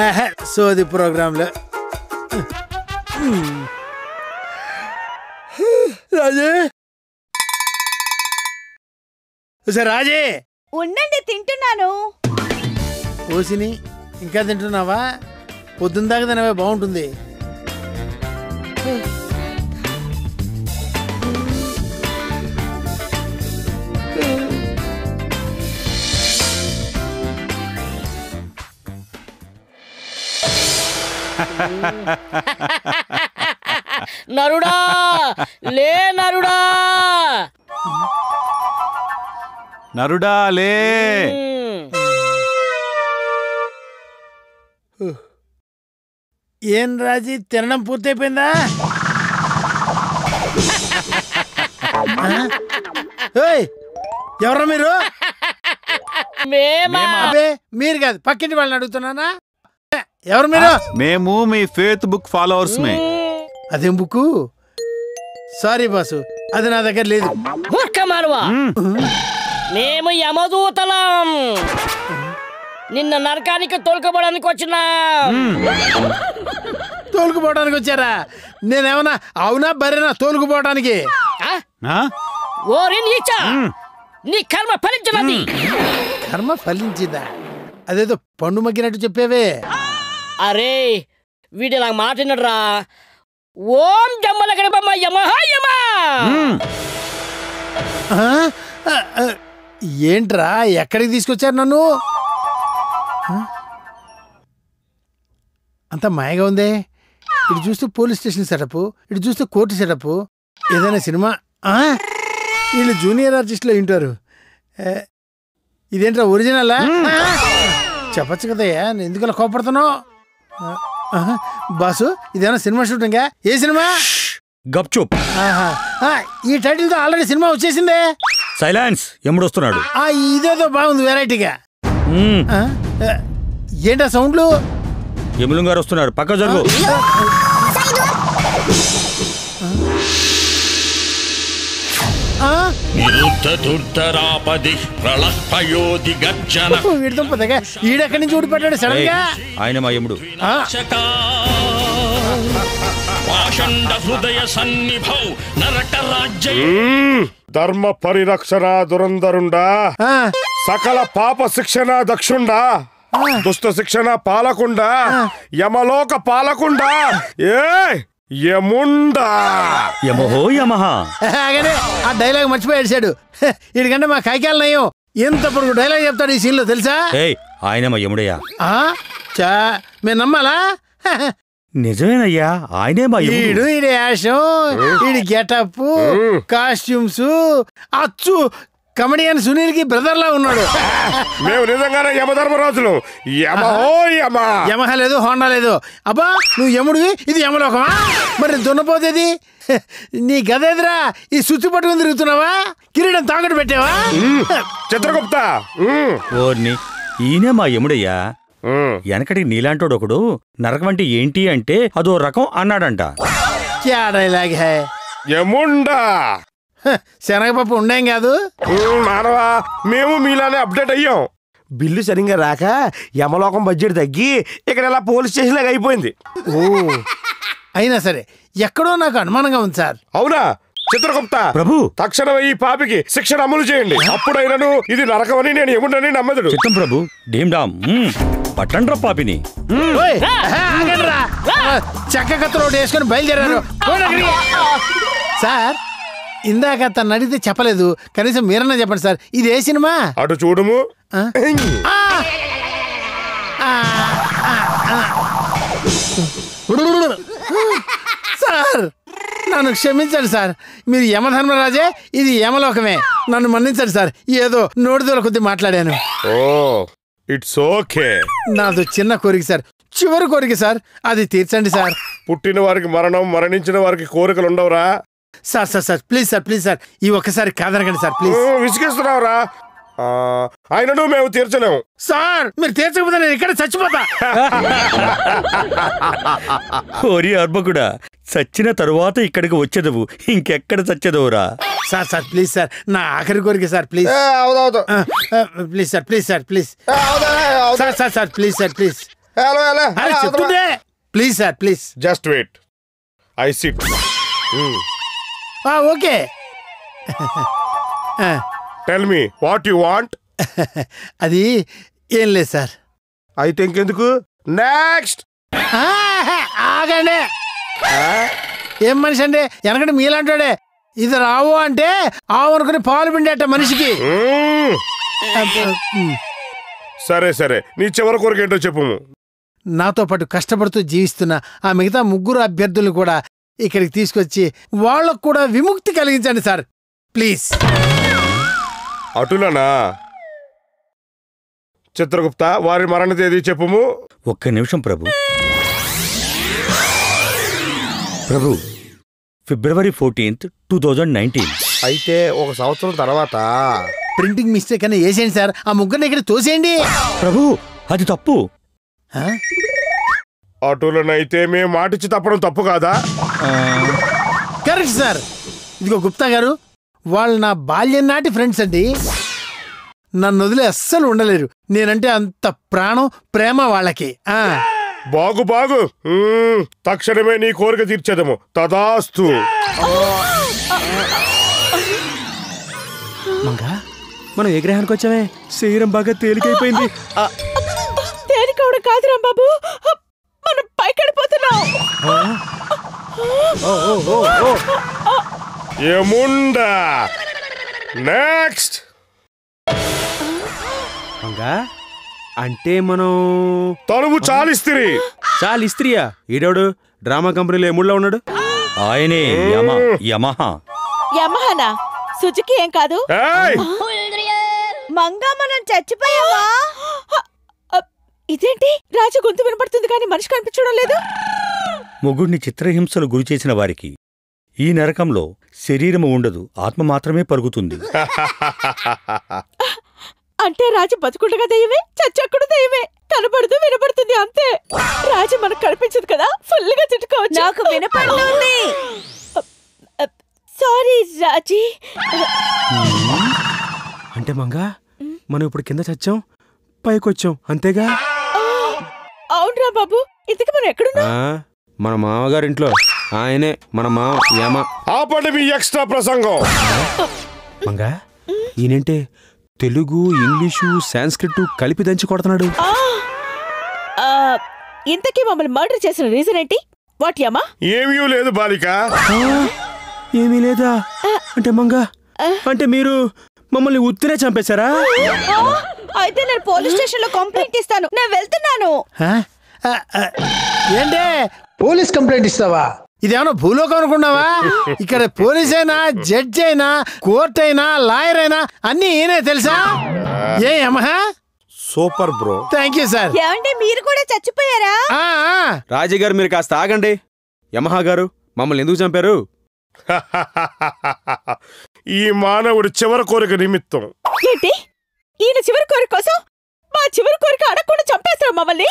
ఆహా, సోది ప్రోగ్రాంలో రాజే సరే రాజే ఉండండి తింటున్నాను ఓసిని ఇంకా తింటున్నావా పొద్దున్న దాకా తినవే బాగుంటుంది నరుడా లే నరుడా నరుడా లే మ్మ్. ఏం రాజీ తినడం పూర్తయిపోయిందా ఆ? ఏయ్, ఎవరు మీరు మేమా అబ్బే మీరు కాదు పక్కింటి వాళ్ళని అడుగుతున్నానా ఎవరు మీరు మేము మీ ఫేత్ బుక్ ఫాలోవర్స్ మే అదేం బుక్కు సారీ బాసు అది నా దగ్గర లేదు మూర్ఖ మానవా మేము యమదూతలం నిన్న నరకానికి తొలకబడానికి వచ్చినాం తోలుకుపోవడానికి వచ్చారా నేనేమన్నా అవునా బర్రెనా తోలుకుపోవడానికి ఆ? ఆ? ఓరి నీచా నీ కర్మ ఫలించినది కర్మ ఫలించిందా అదేదో పండు మగ్గినట్టు చెప్పేవే అరే వీడి నాకు మాటినరా ఓం జమ్మల గణపమ్మ యమహ యమ ఆ? ఆ, ఆ, ఏంట్రా ఎక్కడికి తీసుకొచ్చారు నన్ను ఆ? అంత మాయగా ఉందే ఇటు చూస్తే పోలీస్ స్టేషన్ సెటప్ ఇటు చూస్తే కోర్టు సెటప్ ఏదైనా సినిమా ఆ? వీళ్ళు జూనియర్ ఆర్టిస్టులు ఉంటారు ఇదేంట్రా ఒరిజినలా చెప్పచ్చు కదయ్యా నేను ఎందుకలా కోపడుతున్నావు ఆ, ఆహా. బాసు ఇదేమైనా సినిమా షూటింగా ఏ సినిమా గప్చుప్ ఆహా. ఆ, ఈ టైటిల్తో ఆల్రెడీ సినిమా వచ్చేసిందే సైలాన్స్ ఎముడొస్తున్నాడు ఆ ఇదేదో బాగుంది వెరైటీగా మ్మ్. ఆ? ఆ, ఏంటా సౌండ్లు యములం గారు వస్తున్నారు పక్క జరుగు ఆ? నిరుద్ధ దుర్ధరాపది ప్రళపయోధి గర్జన వీడితో పదగా ఈడెక్కడి నుంచి ఊడిపడ్డాడు సడన్ గా ఆయన మా యముడు ఆ, శకా పాషండ హృదయ సన్నిభౌ నరక రాజ్య ధర్మ పరిరక్షణ దురంధరుండా ఆ, సకల పాప శిక్షణ దక్షుండా దుష్ట శిక్షణ పాలకుండా యమలోక పాలకుండా ఏ యముండా యమహో యమహ ఆగనే ఆ డైలాగ్ మర్చిపోయి ఏడ్చాడు వీడికంటే మా కాకియాల నయం ఎంత పొడుగు డైలాగ్ చెప్తాడు ఈ సీన్ లో తెలుసా ఏయ్ ఆయన మా యముడయ్యా ఆ, చా మేము నమ్మాలా నిజమేనయ్యా ఆయనే మా ఈడు యముడు ఈడి యాషం ఈడి గెటప్ కాస్ట్యూమ్స్ అచ్చు కమెడియన్ సునీల్ కి బ్రదర్ లా ఉన్నాడు మేము నిజంగానే యమధర్మరాజులు యమహో యమ యమహ లేదు హోండా లేదు అబ్బా నువ్వు యముడివి ఇది యమలోకమా మరి దున్నపోతేది నీ గదేదిరా ఈ సుత్తి పట్టుకుని తిరుగుతున్నావా కిరీటం తాకట్టు పెట్టావా చిత్రగుప్త ఉమ్, ఓర్ని ఈయనే మా యముడయ్యా ఉమ్. వెనకటి నీలాంటోడు ఒకడు నరకం అంటే ఏంటి అంటే అదో రకం అన్నాడంట క్యా డైలాగ్ హై యముండా హ, శనగపప్పు ఉండేం కాదు ఉమ్, మానవా మేము మీలానే అప్డేట్ అయ్యాం బిల్లు సరిగ్గా రాక యమలోకం బడ్జెట్ తగ్గి ఇక్కడ ఇలా పోలీస్ స్టేషన్ లాగా అయిపోయింది ఓ అయినా సరే ఎక్కడో నాకు అనుమానంగా ఉంది సార్ అవునా చిత్రగుప్త ప్రభు తక్షణం ఈ పాపికి శిక్షణ అమలు చేయండి అప్పుడైనను ఇది నరకమని నేను ఎముడని నమ్మదుడు చిత్తం ప్రభు డీమ్ డామ్ మ్మ్. పట్టండ్రా పాపిని ఓయ్, ఆహా, ఆగండి రా. చెక్క కత్తులు ఒకటి వేసుకొని బయలుదేరారు పోండి అక్కడికి. సార్ ఇందాక తను అడిగితే చెప్పలేదు కనీసం మీరన్నా చెప్పండి సార్ ఇది ఏ సినిమా అటు చూడుము ఆ? ఆ! ఆ, ఆ, ఆ. సార్ నన్ను క్షమించండి సార్ మీరు యమధర్మరాజే ఇది యమలోకమే నన్ను మన్నించండి సార్ ఏదో నోటిదోల కొద్ది మాట్లాడాను ఓ ఇట్స్ ఓకే నాది చిన్న కోరిక సార్ చివరి కోరిక సార్ అది తీర్చండి సార్ పుట్టిన వారికి మరణం మరణించిన వారికి కోరికలు ఉండవురా sir sir sir please sir please sir ఈ ఒక్కసారి కాదనకండి సార్ ప్లీజ్ ఓ, విసిగిస్తున్నావురా ఆ, ఆయనను మేము తీర్చలేము సార్ మీరు తీర్చకపోతే నేను ఇక్కడ చచ్చిపోతా ఓరి అర్భకుడా చచ్చిన తరువాత ఇక్కడికి వచ్చేదవు ఇంకెక్కడ చచ్చేదవురా సార్ సార్ ప్లీజ్ సార్ నా ఆఖరి కోరిక సార్ ప్లీజ్ అవుదవుదు please sir please sir please sir sir sir sir please sir please hello hello అరే చెప్తుంటే please sir please just wait I sit okay ఆ, tell me what you want అది ఏం లేదు సార్ అయితే ఇంకెందుకు నెక్స్ట్ ఆ, ఆగండి ఏం మనిషి అండి వెనకటి మీలాంటాడే ఇది రావు అంటే ఆవు అనుకుని పాలు పిండేట మనిషికి సరే సరే నీ చివరి కోరిక ఏంటో చెప్పు నాతో పాటు కష్టపడుతూ జీవిస్తున్న ఆ మిగతా ముగ్గురు అభ్యర్థులు కూడా ఇక్కడికి తీసుకొచ్చి వాళ్ళకు కూడా విముక్తి కలిగించండి సార్ ప్లీజ్ అటులనా చిత్రగుప్త వారి మరణ తేదీ చెప్పుము ఒక్క నిమిషం ప్రభు ప్రభు February fourteenth two thousand nineteen అయితే ఒక సంవత్సరం తర్వాత ప్రింటింగ్ మిస్టేక్ అని వేసేయండి సార్ ఆ ముగ్గురిని ఇక్కడ తోసేయండి ప్రభు అది తప్పు ఆ? అటులనైతే మేము మాటిచ్చి తప్పడం తప్పు కాదా కరెక్ట్ సార్ ఇదిగో గుప్తా గారు వాళ్ళు నా బాల్యం నాటి ఫ్రెండ్స్ అండి నన్ను వదిలే అస్సలు ఉండలేరు నేనంటే అంత ప్రాణం ప్రేమ వాళ్ళకి ఆ బాగు బాగు మ్మ్, తక్షణమే నీ కోరిక తీర్చేదము తదాస్తు మంగా మనం ఏ గ్రహానికి వచ్చామే శరీరం బాగా తేలికైపోయింది ఆ, తేలికవడం కాదురా బాబు మనం పైకెళ్ళిపోతున్నాం ఏముండా నెక్స్ట్ మంగా అంటే మనం తనువు చాలిస్తిరి చాలా ఇస్త్రియా ఈడోడు డ్రామా కంపెనీలో ఎముళ్ళో ఉన్నాడు ఆయనే యమ యమహ యమహనా సుజుకి ఏం కాదు ఏయ్ మంగా మనం చచ్చిపోయావా ఇదేంటి రాజు గొంతు వినపడుతుంది కానీ మనిషి కనిపించడం లేదు మొగుడిని చిత్రహింసలు గురి చేసిన వారికి ఈ నరకంలో శరీరము ఉండదు ఆత్మ మాత్రమే పరుగుతుంది అంటే రాజు బతుకుండగా దయ్యమే చచ్చక్కడ దయ్యమే కనబడదు వినపడుతుంది అంతే రాజు మనకు కనిపించదు కదా ఫుల్ గా తిట్టుకోవచ్చు నాకు వినపడుతుంది సారీ రాజీ అంటే మంగా మనం ఇప్పుడు కింద చచ్చాం పైకి వచ్చాం అంతేగా అవునరా బాబు ఇంతకు మనం ఎక్కడున్నా ఆ, మన మామగారింట్లో ఆయనే మన మామ యమ ఆపండి మీ ఎక్స్ట్రా ప్రసంగం మంగా ఈయనంటే తెలుగు ఇంగ్లీషు సాంస్క్రిట్ కలిపి దంచి కొడుతున్నాడు ఆ, ఇంతకీ మమ్మల్ని మర్డర్ చేసిన రీజన్ ఏంటి వాట్ యమా ఏమీ లేదు బాలిక ఆ, ఏమీ లేదా అంటే మంగా అంటే మీరు మమ్మల్ని ఉత్తినే చంపేశారా అయితే నేను పోలీస్ స్టేషన్ లో కంప్లైంట్ ఇస్తాను నేను వెళ్తున్నాను ఆ? ఆ, ఆ, ఏంటే పోలీస్ కంప్లైంట్ ఇస్తావా ఇదేమన్నా భూలోకం అనుకున్నావా ఇక్కడ పోలీస్ అయినా జడ్జ్ అయినా కోర్ట్ అయినా లాయర్ అయినా అన్ని ఈయనే తెలుసా ఏ Yamaha super bro thank you sir ఏమంటే మీరు కూడా చచ్చిపోయారా ఆ, ఆ. రాజీ గారు మీరు కాస్త ఆగండి యమహా గారు మమ్మల్ని ఎందుకు చంపారు ఈ మానవుడి చివరి కోరిక నిమిత్తం ఏంటి ఈయన చివరి కోరిక కోసం మా చివరి కోరిక అడగకుండా చంపేస్తాడు మమ్మల్ని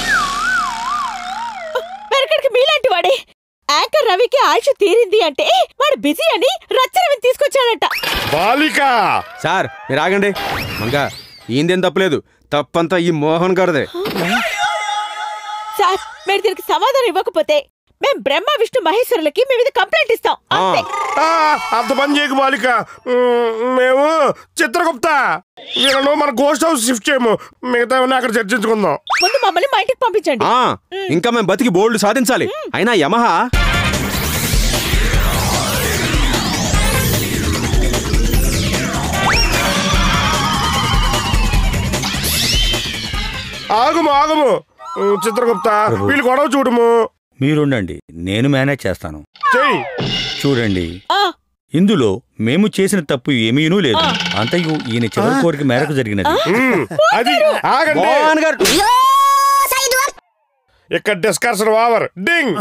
వెనకడికి మీలాంటి వాడే యాంకర్ రవికి ఆయుష్ తీరింది అంటే వాడు బిజీ అని రచ్చరవిని తీసుకొచ్చాడట బాలిక సార్ మీరు ఆగండి మంగా ఈయనదేం తప్పలేదు తప్పంతా ఈ మోహన్ గారిదే సార్ మీరు దీనికి సమాధానం ఇవ్వకపోతే మేం బ్రహ్మ విష్ణు మహేశ్వరులకి మీ మీద కంప్లైంట్ ఇస్తాం ఆ, అంతే ఆ, అంత పని చేయకు బాలిక మ్మ్, మేము చిత్రగుప్త వీళ్ళను మన గోస్ట్ హౌస్ షిఫ్ట్ చేయము మిగతా అక్కడ చర్చించుకుందాం ముందు మమ్మల్ని మా ఇంటికి పంపించండి ఆ, ఇంకా మేము బతికి బోల్డ్ సాధించాలి అయినా యమహా ఆగుము ఆగుము మ్మ్, చిత్రగుప్త వీళ్ళు గొడవ చూడము మీరుండండి నేను మేనేజ్ చేస్తాను చెయ్యి చూడండి ఆ, ఇందులో మేము చేసిన తప్పు ఏమీనూ లేదు అంతయు ఈయన చివరి కోరిక మేరకు జరిగినది మ్మ్, అది ఆగండి మోహన్ గారు ఇక్కడ డిస్కషన్ ఓవర్ డింగ్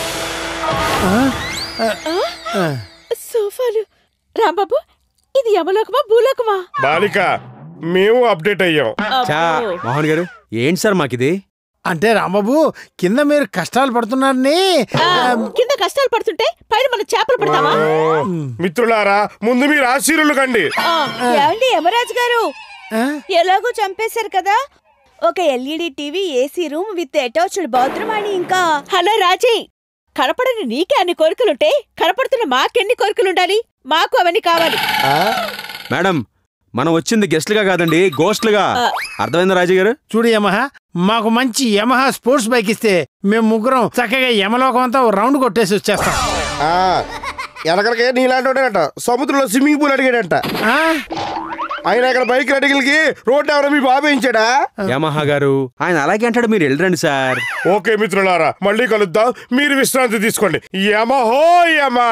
సోఫాలు రాంబాబు ఇది యమలోకమా భూలోకమా బాలిక మేము అప్డేట్ అయ్యాం చా మోహన్ గారు ఏంటి సార్ మాకిది అంటే రాంబాబు కింద మీరు కష్టాలు పడుతున్నారని ఆ, కింద కష్టాలు పడుతుంటే పైన మనం చేపలు పడతావా మిత్రులారా ముందు మీరు ఆశీర్రులు కండి ఏమండి యమరాజు గారు ఆ? ఎలాగో చంపేశారు కదా ఒక LED TV AC room with attached bathroom అని ఇంకా హలో రాజీ కనపడని నీకే అన్ని కోరికలుంటే కనపడుతున్న మాకెన్ని కోరికలుండాలి మాకు అవన్నీ కావాలి మేడం మనం వచ్చింది గెస్ట్లుగా కాదండి గోస్ట్లుగా అర్థమైందా రాజీ గారు చూడు యమహ మాకు మంచి యమహ స్పోర్ట్స్ బైక్ ఇస్తే మేము ముగ్గురం చక్కగా యమలోకం అంతా ఓ రౌండ్ కొట్టేసి వచ్చేస్తాం ఆ, వెనకలకే నీలాంటి సముద్రంలో స్విమ్మింగ్ పూల్ అడిగాడంట ఆ? ఆయన ఇక్కడ బైక్ అడిగిలకి రోడ్డు ఎవరో మీ బాబు వేయించాడా యమహా గారు ఆయన అలాగే అంటాడు మీరు వెళ్ళరండి సార్ ఓకే మిత్రులారా మళ్ళీ కలుద్దాం మీరు విశ్రాంతి తీసుకోండి యమహో యమా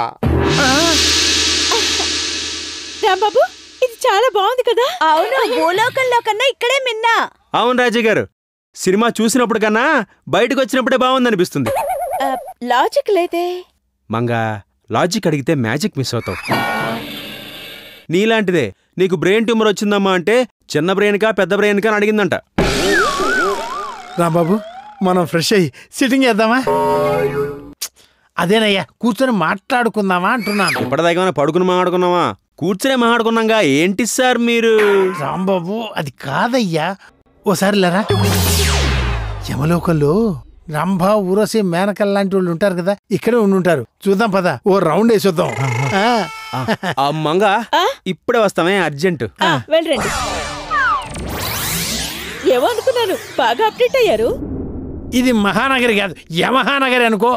రాంబాబు ఇది చాలా బాగుంది కదా అవును భూలోకంలో కన్నా ఇక్కడే మిన్నా అవును రాజీ గారు సినిమా చూసినప్పుడు కన్నా బయటకు వచ్చినప్పుడే బాగుందనిపిస్తుంది లాజిక్ లేదే మంగా లాజిక్ అడిగితే మ్యాజిక్ మిస్ అవుతావు నీలాంటిదే నీకు బ్రెయిన్ ట్యూమర్ వచ్చిందమ్మా అంటే చిన్న బ్రెయిన్కా పెద్ద బ్రెయిన్కా అని అడిగిందంట రాంబాబు మనం ఫ్రెష్ అయ్యి సిట్టింగ్ చేద్దామా అదేనయ్యా కూర్చొని మాట్లాడుకుందామా అంటున్నాను ఇప్పటిదాకా ఏమైనా పడుకుని మాట్లాడుకున్నావా కూర్చునే మాట్లాడుకున్నాగా ఏంటి సార్ మీరు రాంబాబు అది కాదయ్యా ఓసారి లేరా యమలోకంలో రంభ ఊరసి మేనకల్ లాంటి వాళ్ళు ఉంటారు కదా ఇక్కడే ఉండుంటారు చూద్దాం పద ఓ రౌండ్ వేసొద్దాం ఆ, ఆ మంగా ఇప్పుడే వస్తామే అర్జెంట్ ఆ, వెళ్ళరండి ఏమో అనుకున్నాను బాగా అప్డేట్ అయ్యారు ఇది మహానగరి కాదు యమహానగరి అనుకో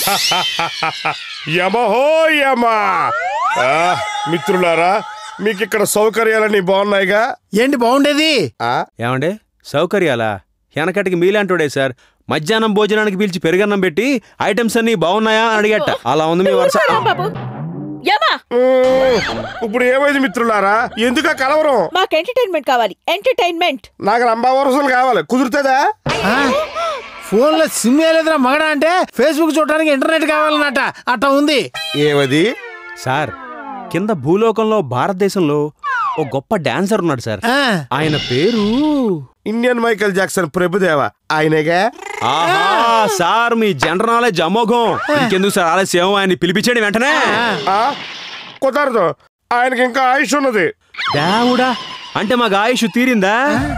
యమహో యమా ఆ, మిత్రులారా మీకు ఇక్కడ సౌకర్యాలన్నీ బాగున్నాయిగా ఏంటి బాగుండేది ఆ, ఏమండే సౌకర్యాలా వెనకటికి మీలాంటోడే సార్ మధ్యాహ్నం భోజనానికి పిలిచి పెరుగన్నం పెట్టి ఐటమ్స్ అన్ని బాగున్నాయా అని అడిగట అలా ఉంది మీ వరుస బాబు యమా ఉమ్, ఇప్పుడు ఏమైంది మిత్రులారా ఎందుక కలవరం మాకు ఎంటర్టైన్మెంట్ కావాలి ఎంటర్టైన్మెంట్ నాకు రంభా వరుసలు కావాలి కుదురుతుందా ఆ? ఫోన్లో సిమ్ లేదురా మగడా అంటే ఫేస్బుక్ చూడడానికి ఇంటర్నెట్ కావాలన్నట అట్ట ఉంది ఏమది సార్ కింద భూలోకంలో భారతదేశంలో ఓ గొప్ప డాన్సర్ ఉన్నాడు సార్ ఆ, ఆయన పేరు ఇండియన్ మైకేల్ జాక్సన్ ప్రభుదేవ ఆయనగా ఆహా సార్ మీ జనరల్ నాలెడ్జ్ అమోఘం ఇంకెందుకు సార్ ఆలస్యం ఆయన పిలిపించండి వెంటనే ఆ, కుదరదు ఆయనకి ఇంకా ఆయుష్ ఉన్నది దేవుడా అంటే మాకు ఆయుష్ తీరిందా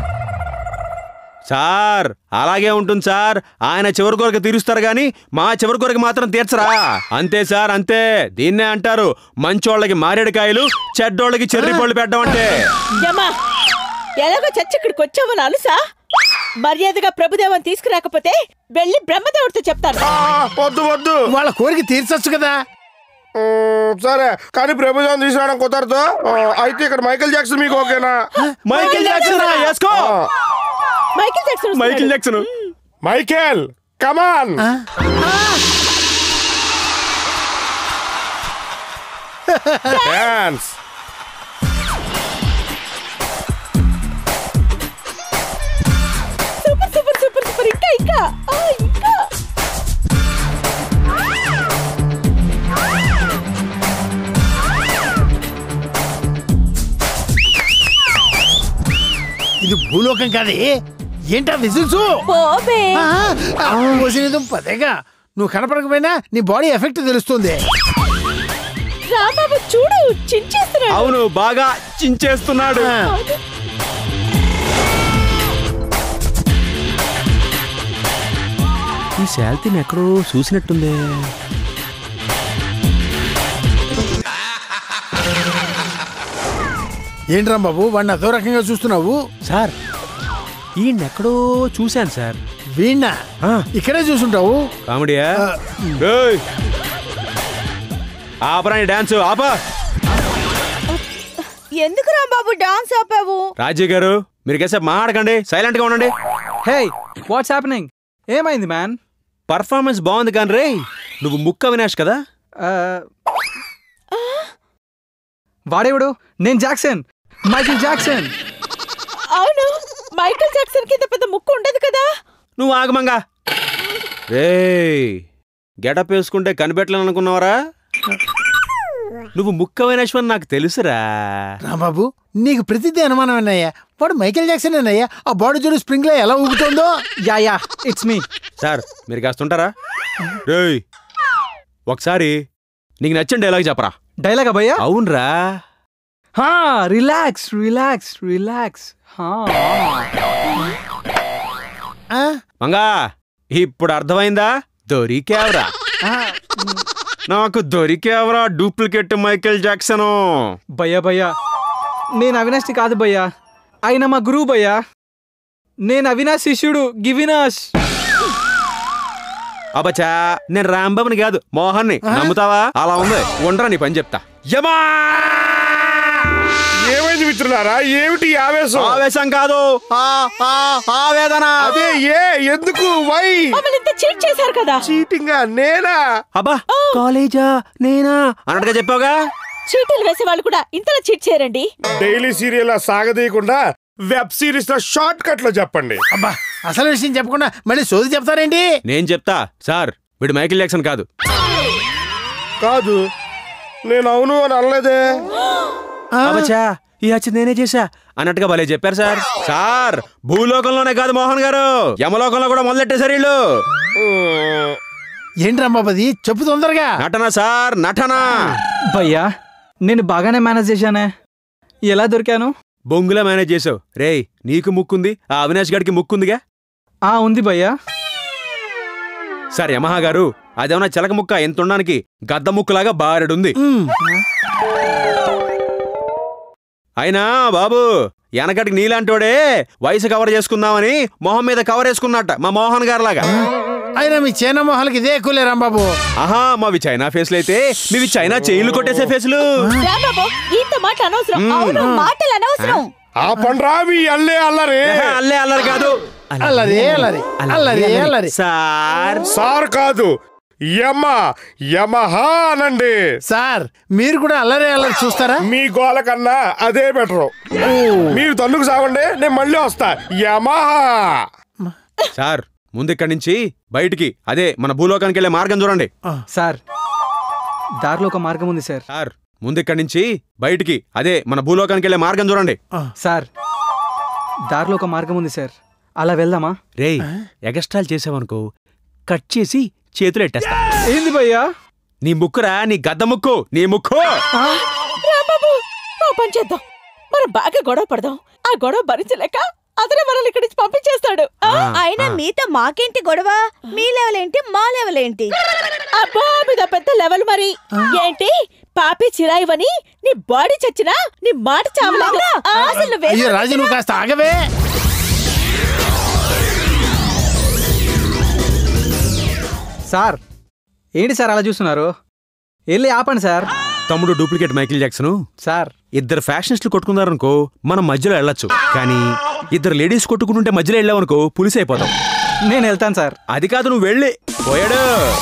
సార్ అలాగే ఉంటుంది సార్ ఆయన చివరి కొరకు తీరుస్తారు గాని మా చివరి కొరకు మాత్రం తీర్చరా అంతే సార్ అంతే దీన్నే అంటారు మంచోళ్ళకి మారేడుకాయలు చెడ్డోళ్ళకి చెర్రి పళ్ళు పెట్టడం అంటే యమా ఎలాగో చచ్చి ఇక్కడికి వచ్చావని అలుసా మర్యాదగా ప్రభుదేవన్ తీసుకురాకపోతే వెళ్ళి బ్రహ్మదేవుడితో చెప్తాను ఆ, వద్దు వద్దు వాళ్ళ కోరిక తీర్చొచ్చు కదా ఉమ్, సరే కానీ ప్రభుత్వం తీసుకురావడం కుదరదు ఆ, అయితే ఇక్కడ మైకేల్ జాక్సన్ మీకు ఓకేనా మైకిల్ జాక్సన్ వేసుకో ఆ, మైకిల్ జాక్సన్ మైకిల్ వస్తున్నాడు. Jackson Michael come on dance super super super super ఇంకా ఇంకా ఆ, ఇంకా ఇది భూలోకం కాదే ఏంటా విజిల్స్ పోబే పదేగా నువ్వు కనపడకపోయినా నీ బాడీ ఎఫెక్ట్ తెలుస్తుంది రాంబాబు చూడు చించేస్తున్నాడు అవును బాగా చించేస్తున్నాడు ఆ, ఈ శాల్తీని ఎక్కడో చూసినట్టుందే ఏంట్రా బాబు వాడిని అదో రకంగా చూస్తున్నావు సార్ ఈయనెక్కడో చూశాను సార్ వీణ్ణ ఆ. ఇక్కడే చూసుంటావు కామెడీయా ఆ, ఏయ్! ఆపరాని డాన్స్ ఆపా ఎందుకు రాంబాబు డాన్స్ ఆపావు రాజీ గారు మీరు కాసేపు మాట్లాడకండి సైలెంట్ గా ఉండండి హే వాట్స్ హ్యాపెనింగ్ ఏమైంది మ్యాన్ పర్ఫార్మెన్స్ బాగుంది కానీ రే నువ్వు ముక్క అవినాష్ కదా వాడేవుడు నేను జాక్సన్ మైకిల్ జాక్సన్ అవును మైకిల్ జాక్సన్ కింద పెద్ద ముక్కు ఉండదు కదా నువ్వు ఆగమంగా రే గెటప్ వేసుకుంటే కనిపెట్టలేను అనుకున్నావరా నువ్వు ముక్క అవినాష్ అని నాకు తెలుసురా రాంబాబు నీకు ప్రతిదీ అనుమానమేనయ్యా వాడు మైకేల్ జాక్సన్ అయ్యా ఆ బాడీ చూడు స్ప్రింగ్ లో ఎలా ఊగుతుందో yeah yeah it's me sir మీరు కాస్త ఉంటారా రేయ్ ఒకసారి నీకు నచ్చిన డైలాగ్ చెప్పరా డైలాగా భయ్యా అవునరా హా రిలాక్స్ రిలాక్స్ రిలాక్స్ హా మంగా ఇప్పుడు అర్థమైందా దొరికావరా నాకు దొరికావరా డూప్లికేట్ మైకేల్ జాక్సను భయ్యా భయ్యా నేను అవినాష్ని కాదు భయ్యా ఆయన మా గురువు భయ్యా నేను అవినాష్ శిష్యుడు గివినాష్ అబచా నేను రాంబాబుని కాదు మోహన్ని నమ్ముతావా అలా ఉంది ఉండరా నీ పని చెప్తా యమా ఏమైంది మిత్రులారా ఏమిటి ఈ ఆవేశం ఆవేశం కాదు ఆ, ఆ, ఆవేదన అదే ఏ ఎందుకు వై మమ్మల్ని ఇంత చీట్ చేశారు కదా చీటింగ్ నేనా అబ్బా కాలేజా నేనా అన్నట్టుగా చెప్పావుగా చీటీలు వేసే వాళ్ళు కూడా ఇంతలా చీట్ చేయరండి డైలీ సీరియల్ సాగదీయకుండా వెబ్ సిరీస్ లో షార్ట్ కట్ లో చెప్పండి అబ్బా అసలు విషయం చెప్పకుండా మళ్ళీ సోది చెప్తారేంటి నేను చెప్తా సార్ వీడు మైకిల్ జాక్సన్ కాదు కాదు నేను అవును అని అనలేదే అబచా ఈ హత్య నేనే చేశా అన్నట్టుగా భలే చెప్పారు సార్ సార్ భూలోకంలోనే కాదు మోహన్ గారు యమలోకంలో కూడా మొదలెట్టేశారు వీళ్ళు ఉమ్, ఏంటి రాంబాబది చెప్పు తొందరగా నటన సార్ నటన భయ్యా నేను బాగానే మేనేజ్ చేశానే ఎలా దొరికాను బొంగులా మేనేజ్ చేసావు రేయ్ నీకు ముక్కుంది ఆ అవినాష్ గారికి ముక్కుందిగా ఆ ఉంది భయ్యా సార్ యమహా గారు అదేమన్నా చిలక ముక్క ఎంత ఉండడానికి గద్ద ముక్కులాగా బారెడుంది ఉమ్, అయినా బాబు వెనకటికి నీలాంటోడే వయసు కవర్ చేసుకుందామని మొహం మీద కవర్ వేసుకున్నట్ట మా మోహన్ గారు లాగా అయినా మీ చేన మొహాలకి ఇదే ఎక్కువలే రాంబాబు ఆహా మావి చైనా ఫేస్లు అయితే మీవి చైనా చైన్లు కొట్టేసే ఫేస్లు రాంబాబు ఇంత మాట అనవసరం అవును మాటలు అనవసరం ఆ పండ్రా మీ అల్లే అల్లరే ఆహా, అల్లే అల్లరి కాదు అల్లరి అల్లరి అల్లరి అల్లరి సార్ సార్ కాదు యమ యమహా అనండి సార్ మీరు కూడా అల్లరి అల్లరి చూస్తారా మీ గోల కన్నా అదే బెటరు మీరు తన్నుకు సాగండి నేను మళ్ళీ వస్తా యమహా సార్ ముందు ఇక్కడి నుంచి బయటికి అదే మన భూలోకానికి వెళ్ళే మార్గం చూడండి సార్ దారిలో ఒక మార్గం ఉంది సార్ సార్ ముందు ఇక్కడి నుంచి బయటికి అదే మన భూలోకానికి వెళ్ళే మార్గం చూడండి సార్ దారిలో ఒక మార్గం ఉంది సార్ అలా వెళ్దామా రేయ్ ఎగస్ట్రాల్ చేసావనుకో కట్ చేసి చేతులు ఎట్టేస్తా ఏంది భయ్యా నీ ముక్కురా నీ గద్ద ముక్కు నీ ముక్కు రాంబాబు ఓ పని చేద్దాం మనం బాగా గొడవ పడదాం ఆ గొడవ భరించలేక అతనే మనల్ని ఇక్కడి నుంచి పంపించేస్తాడు ఆ, అయినా మీతో మాకేంటి గొడవ మీ లెవెల్ ఏంటి మా లెవెల్ ఏంటి అబ్బా మీద పెద్ద లెవెల్ మరి ఏంటి పాపి చిరాయివని నీ బాడీ చచ్చినా నీ మాట చావలేదు ఆ, అసలు నువ్వే అయ్యో రాజు నువ్వు కాస్త ఆగవే సార్ ఏంటి సార్ అలా చూస్తున్నారు వెళ్ళి ఆపండి సార్ తమ్ముడు డూప్లికేట్ మైకిల్ జాక్సన్ సార్ ఇద్దరు ఫ్యాషనిస్టులు కొట్టుకున్నారనుకో మనం మధ్యలో వెళ్ళొచ్చు కానీ ఇద్దరు లేడీస్ కొట్టుకుంటుంటే మధ్యలో వెళ్ళావనుకో పులిస్ అయిపోతాం నేను వెళ్తాను సార్ అది కాదు నువ్వు వెళ్ళి పోయాడు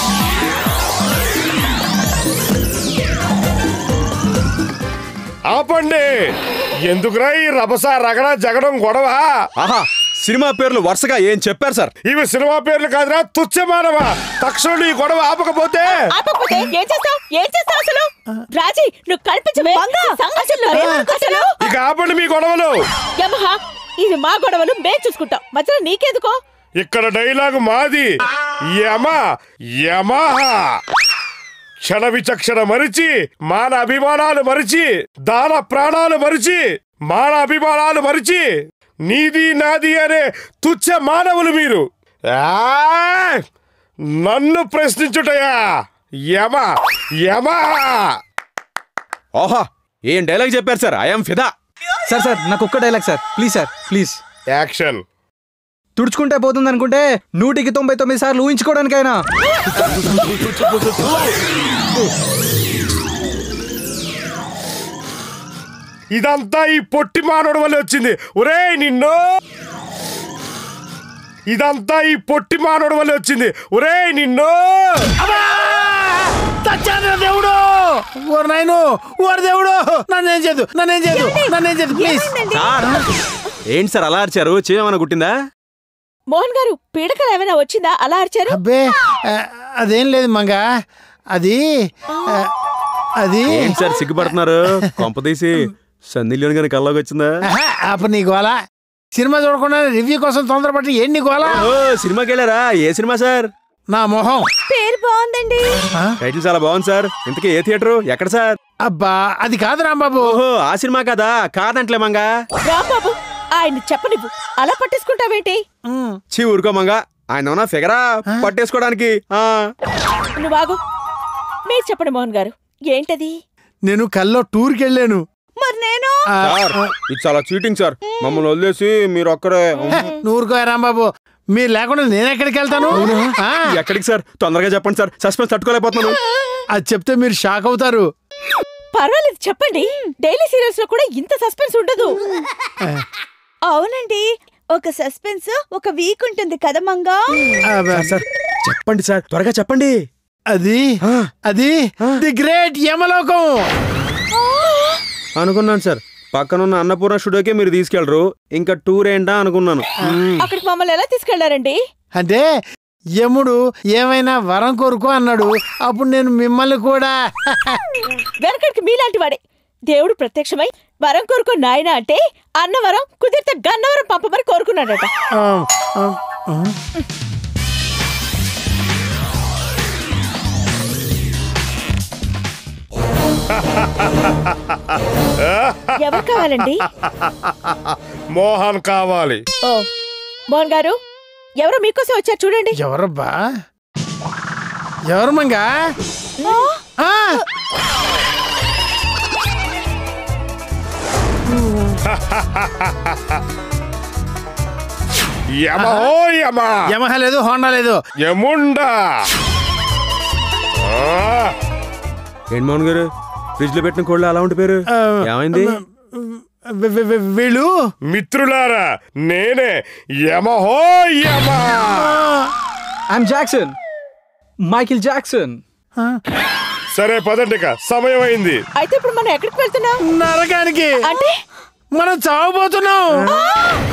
ఆపండి ఎందుకురా ఈ రభస రగడ జగడం గొడవ ఆహా సినిమా పేర్లు వరుసగా ఏం చెప్పారు సార్ ఇవి సినిమా పేర్లు కాదురా తుచ్చమానవా తక్షణం ఈ గొడవ ఆపకపోతే ఆపకపోతే ఏం చేస్తావు ఏం చేస్తావు అసలు రాజీ నువ్వు కల్పించవే సంఘర్షణ అసలు ఇక ఆపండి మీ గొడవలు యమహా ఇది మా గొడవలు మేం చూసుకుంటాం మధ్యలో నీకెందుకో ఇక్కడ డైలాగ్ మాది యమ యమహ క్షణ విచక్షణ మరిచి మాన అభిమానాలు మరిచి దాన ప్రాణాలు మరిచి మాన అభిమానాలు మరిచి నీది నాది అనే తుచ్చ మానవులు మీరు ఆ! నన్ను ప్రశ్నించుటయా యమ యమ ఓహా ఏం డైలాగ్ చెప్పారు సార్ ఐఎమ్ ఫిదా సార్ సార్ నాకు ఒక్క dialogue sir please sir please action తుడుచుకుంటే పోతుంది అనుకుంటే నూటికి తొంభై తొమ్మిది సార్లు ఊహించుకోవడానికైనా ఇదంతా ఈ పొట్టి మానవుడు వల్ల వచ్చింది ఒరేయ్ నిన్ను ఇదంతా ఈ పొట్టి మానవుడు వల్ల వచ్చింది ఒరేయ్ నిన్ను చచ్చాను దేవుడు ఓరు నాయను ఓరు దేవుడు నన్నేం చేయదు నన్నేం చేయదు నన్నేం చేయదు ప్లీజ్ సార్ ఏంటి సార్ అలా అరిచారు చేయమని గుట్టిందా మోహన్ గారు పీడకలు ఏమైనా వచ్చిందా అలా అరిచారు అబ్బే ఆ, అదేం లేదు మంగ అది ఆ, అది ఏంటి సార్ సిగ్గుపడుతున్నారు కొంప తీసి సందిల్యోని గారి కల్లోకి వచ్చిందా ఆహా, అప్పుడు నీ గోల సినిమా చూడకుండా రివ్యూ కోసం తొందరపడి ఏంటి నీ గోల ఓ సినిమాకి వెళ్ళారా ఏ సినిమా సార్ నా మొహం పేరు బాగుందండి ఆ? టైటిల్ చాలా బాగుంది సార్ ఇంతకీ ఏ థియేటర్ ఎక్కడ సార్ అబ్బా అది కాదు రాంబాబు ఓహో ఆ సినిమా కదా కాదంట్లే మంగా రాంబాబు ఆయన చెప్పనివ్వు అలా పట్టేసుకుంటావేంటి ఉమ్, చీ ఊరుకో మంగా ఆయన ఏమన్నా ఫిగరా పట్టేసుకోవడానికి ఆ. నువ్వు ఆగు మీరు చెప్పండి మోహన్ గారు ఏంటది నేను కల్లో టూర్కి వెళ్ళాను మరి నేను ఆ, సార్ ఇది చాలా చీటింగ్ సార్ మమ్మల్ని వదిలేసి మీరు ఒక్కరే నూరుకో రాంబాబు మీరు లేకుండా నేను ఎక్కడికి వెళ్తాను ఆ, ఎక్కడికి సార్ తొందరగా చెప్పండి సార్ సస్పెన్స్ తట్టుకోలేకపోతున్నాను అది చెప్తే మీరు షాక్ అవుతారు పర్వాలేదు చెప్పండి డైలీ సీరియల్స్ లో కూడా ఇంత సస్పెన్స్ ఉండదు అవునండి ఒక సస్పెన్స్ ఒక వీక్ ఉంటుంది కదా మంగా ఆ, సార్, సార్ చెప్పండి సార్ త్వరగా చెప్పండి అది అది ది గ్రేట్ యమలోకం అనుకున్నాను సార్ పక్కనున్న అన్నపూర్ణ స్టూడియోకే మీరు తీసుకెళ్లరు ఇంకా టూర్ ఏంటా అనుకున్నాను అక్కడికి మమ్మల్ని ఎలా తీసుకెళ్లారండి అంటే యముడు ఏమైనా వరం కోరుకో అన్నాడు అప్పుడు నేను మిమ్మల్ని కూడా వెనకడికి మీలాంటి వాడే దేవుడు ప్రత్యక్షమై వరం కోరుకో నాయన అంటే అన్న వరం కుదిరితే గన్నవరం పంపమని కోరుకున్నాడట ఆ, ఆ, ఆ. ఎవరు కావాలండి మోహన్ కావాలి ఓ మోహన్ గారు ఎవరో మీకోసం వచ్చారు చూడండి ఎవరబ్బా ఎవరు మంగా ఆ, యమహో యమ యమహ లేదు హోండా లేదు యముండా ఆ, ఏంటి మోహన్ గారు ఫ్రిడ్జ్ లో పెట్టిన కోళ్ళు అలా ఉండిపోయారు ఆ, ఏమైంది వీ- వీ- వీ- వీళ్ళు మిత్రులారా నేనే యమహో యమ ఐఎమ్ జాక్సన్ మైకిల్ జాక్సన్ సరే పదండిక సమయం అయింది అయితే ఇప్పుడు మనం ఎక్కడికి వెళ్తున్నాం నరకానికి అంటే మనం చావబోతున్నాం ఆ!